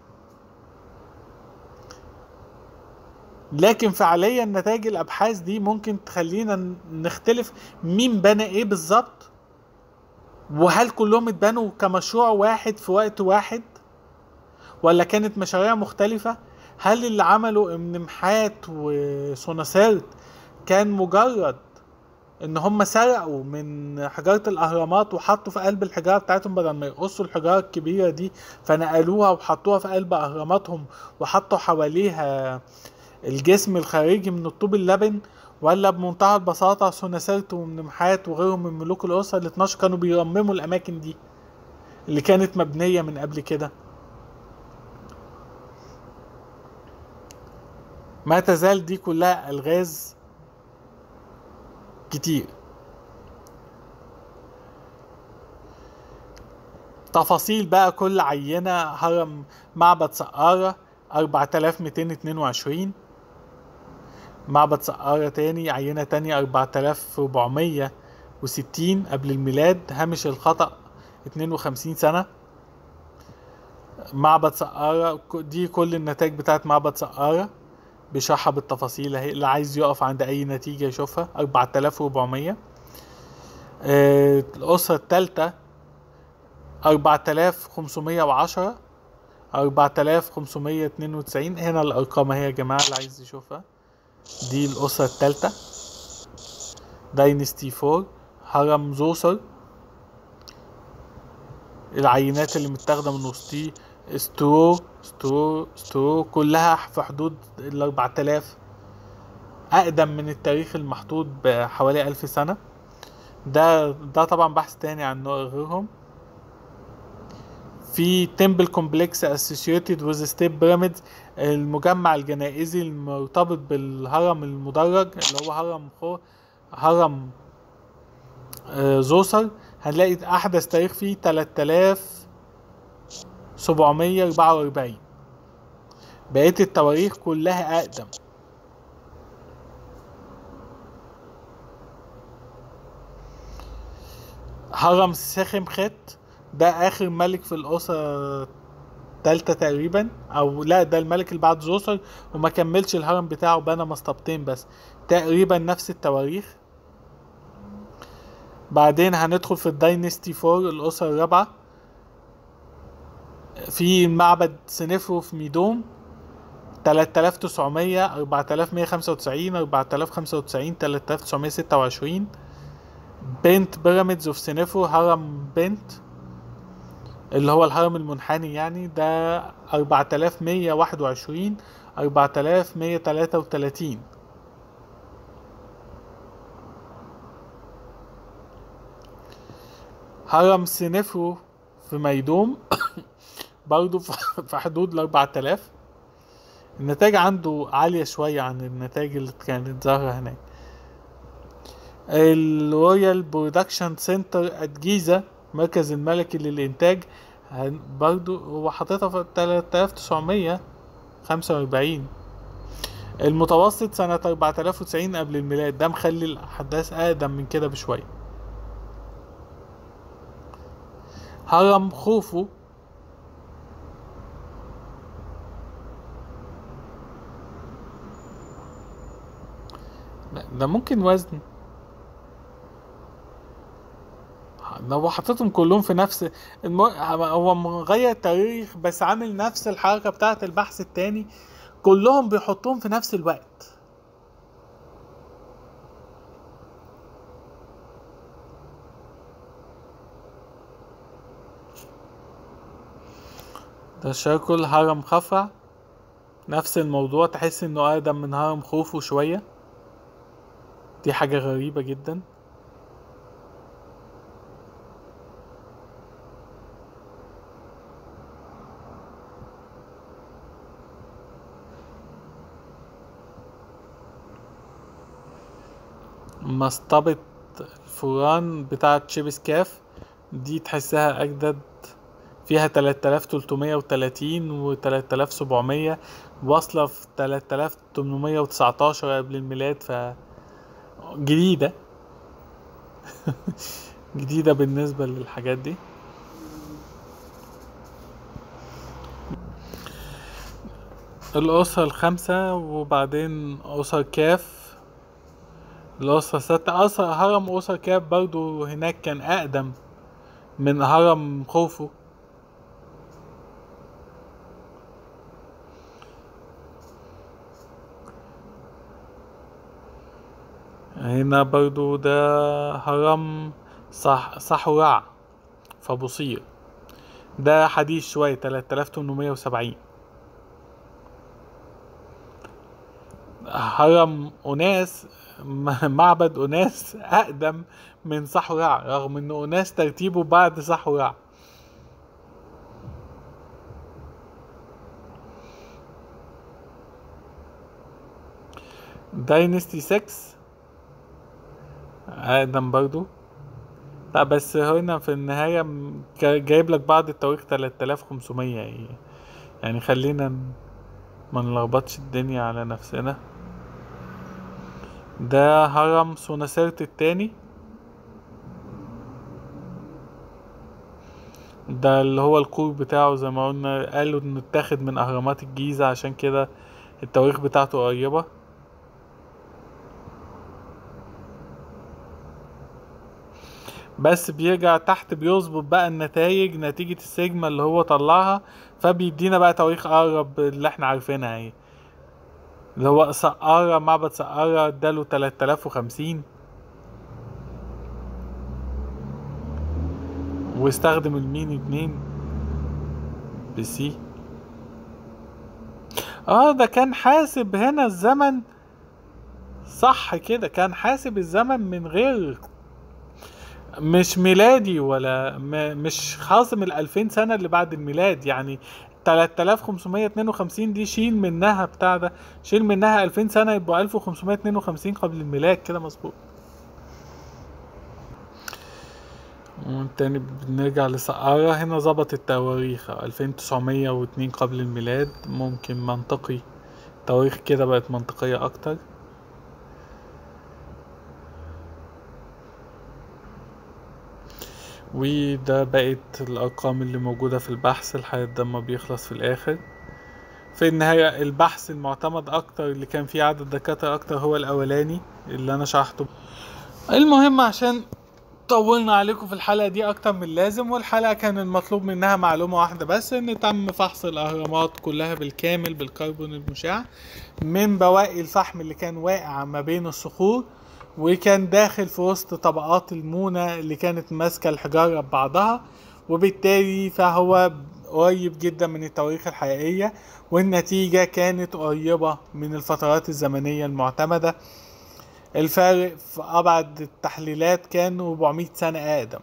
لكن فعليا نتائج الابحاث دي ممكن تخلينا نختلف مين بنى ايه بالظبط وهل كلهم اتبنوا كمشروع واحد في وقت واحد ولا كانت مشاريع مختلفة هل اللي عمله ابن محات وسوناسيرت كان مجرد ان هم سرقوا من حجارة الاهرامات وحطوا في قلب الحجارة بتاعتهم بدل ما يقصوا الحجارة الكبيرة دي فنقلوها وحطوها في قلب اهراماتهم وحطوا حواليها الجسم الخارجي من الطوب اللبن ولا بمنتهى البساطة سنسرت ومنمحات وغيرهم من ملوك الأسرة ال 12 كانوا بيرمموا الأماكن دي اللي كانت مبنية من قبل كده ما تزال دي كلها ألغاز كتير تفاصيل بقى كل عينة هرم معبد سقارة 4222 معبد سقارة تاني عينة تانية 4460 قبل الميلاد هامش الخطأ 52 سنة معبد سقارة دي كل النتائج بتاعت معبد سقارة بيشرحها بالتفاصيل اهي اللي عايز يقف عند اي نتيجة يشوفها 4400 آه الأسرة التالتة 4510 4592 هنا الأرقام اهي يا جماعة اللي عايز يشوفها دي الأسرة التالتة داينستي 4 هرم زوسر العينات اللي متاخدة من وسطيه سترو سترو سترو كلها في حدود ال 4000 أقدم من التاريخ المحطوط بحوالي ألف سنة ده ده طبعا بحث تاني عن غيرهم في تمبل كومبلكس اسوشيتد ويز ستيب بيراميدز المجمع الجنائزي المرتبط بالهرم المدرج اللي هو هرم خو هرم آه زوسر هنلاقي احدث تاريخ فيه 3744 بقية التواريخ كلها اقدم هرم سخمخت ده اخر ملك في الاسرة التالتة تقريبا او لا ده الملك اللي بعد زوسر وما كملش الهرم بتاعه بنى مسطبتين بس تقريبا نفس التواريخ بعدين هندخل في الداينستي فور الاسرة الرابعة في معبد سنفرو في ميدوم 3900 4195 4095 3926 بنت بيراميدز اوف سينيفو هرم بنت اللي هو الهرم المنحني يعني ده 4121 4133 هرم سينفرو في ميدوم برضو في حدود ال 4000 النتائج عنده عالية شوية عن النتائج اللي كانت ظاهرة هناك الرويال برودكشن سنتر ات جيزة مركز الملكي للإنتاج برضو هو حاططها في 3945 المتوسط سنة 4090 قبل الميلاد ده مخلي الأحداث أقدم من كده بشوية هرم خوفو ده ممكن وزن هو حاططهم كلهم في نفس الم... هو مغير تاريخ بس عامل نفس الحركة بتاعة البحث التاني كلهم بيحطوهم في نفس الوقت ده شكل هرم خفرع نفس الموضوع تحس انه اقدم من هرم خوفو شوية دي حاجة غريبة جدا مسطبة الفران بتاعة شيبس كاف دي تحسها أجدد فيها 3330 و 3700 واصلة في 3819 قبل الميلاد ف جديدة جديدة بالنسبة للحاجات دي الأسرة الخامسة وبعدين أسر كاف الأسرة ستة أسر هرم أسر كاف برضو هناك كان أقدم من هرم خوفو هنا برضو ده هرم صح صحراء فبصير ده حديث شوية 3870 هرم أناس م- معبد أناس أقدم من صحراء رغم إن أناس ترتيبه بعد صحراء داينستي 6 أقدم برضو لا بس هنا في النهاية م- جا- جايب لك بعض التواريخ 3500 يعني يعني خلينا ن- ما نلخبطش الدنيا على نفسنا ده هرم سوناسيرت التاني ده اللي هو الكور بتاعه زي ما قلنا قالوا انه اتاخد من اهرامات الجيزة عشان كده التواريخ بتاعته قريبة بس بيرجع تحت بيظبط بقى النتائج نتيجة السيجما اللي هو طلعها فبيدينا بقى تواريخ اقرب اللي احنا عارفينها اهي اللي هو سقارة معبد سقارة اداله 3050 واستخدم المين اتنين بسي اه ده كان حاسب هنا الزمن صح كده كان حاسب الزمن من غير مش ميلادي ولا م... مش خاصم ال 2000 سنة اللي بعد الميلاد يعني 3552 دي شيل منها بتاع ده شيل منها 2000 سنة يبقوا 1552 قبل الميلاد كده مظبوط تاني بنرجع لسقارة هنا ظبط التواريخ 2902 قبل الميلاد ممكن منطقي تواريخ كده بقت منطقية أكتر وده بقت الأرقام اللي موجودة في البحث لحد ما بيخلص في الآخر في النهاية البحث المعتمد أكتر اللي كان فيه عدد دكاترة أكتر هو الأولاني اللي أنا شرحته المهم عشان طولنا عليكم في الحلقة دي أكتر من اللازم والحلقة كان المطلوب منها معلومة واحدة بس إن تم فحص الأهرامات كلها بالكامل بالكربون المشع من بواقي الفحم اللي كان واقع ما بين الصخور وكان داخل في وسط طبقات المونة اللي كانت ماسكة الحجارة ببعضها وبالتالي فهو قريب جدا من التواريخ الحقيقية والنتيجة كانت قريبة من الفترات الزمنية المعتمدة الفارق في أبعد التحليلات كان 400 سنة أقدم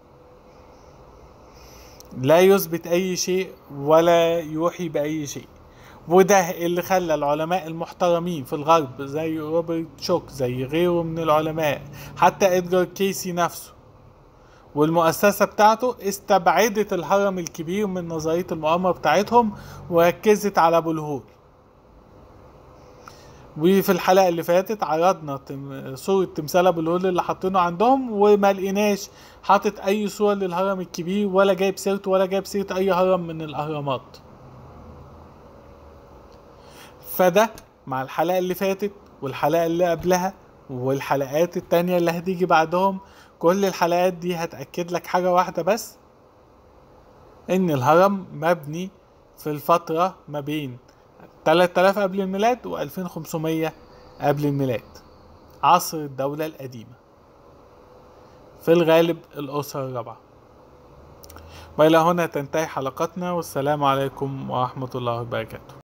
لا يثبت أي شيء ولا يوحي بأي شيء وده اللي خلى العلماء المحترمين في الغرب زي روبرت شوك زي غيره من العلماء حتى إدجار كيسي نفسه والمؤسسة بتاعته استبعدت الهرم الكبير من نظرية المؤامرة بتاعتهم وركزت على أبو الهول وفي الحلقة اللي فاتت عرضنا تم- صورة تمثال أبو الهول اللي حاطينه عندهم وما لقيناش حاطط أي صور للهرم الكبير ولا جايب سيرته ولا جايب سيرة أي هرم من الأهرامات فده مع الحلقة اللي فاتت والحلقة اللي قبلها والحلقات التانية اللي هتيجي بعدهم كل الحلقات دي هتأكد لك حاجة واحدة بس إن الهرم مبني في الفترة ما بين 3000 قبل الميلاد و 2500 قبل الميلاد عصر الدولة القديمة في الغالب الأسرة الرابعة وإلى هنا تنتهي حلقتنا والسلام عليكم ورحمة الله وبركاته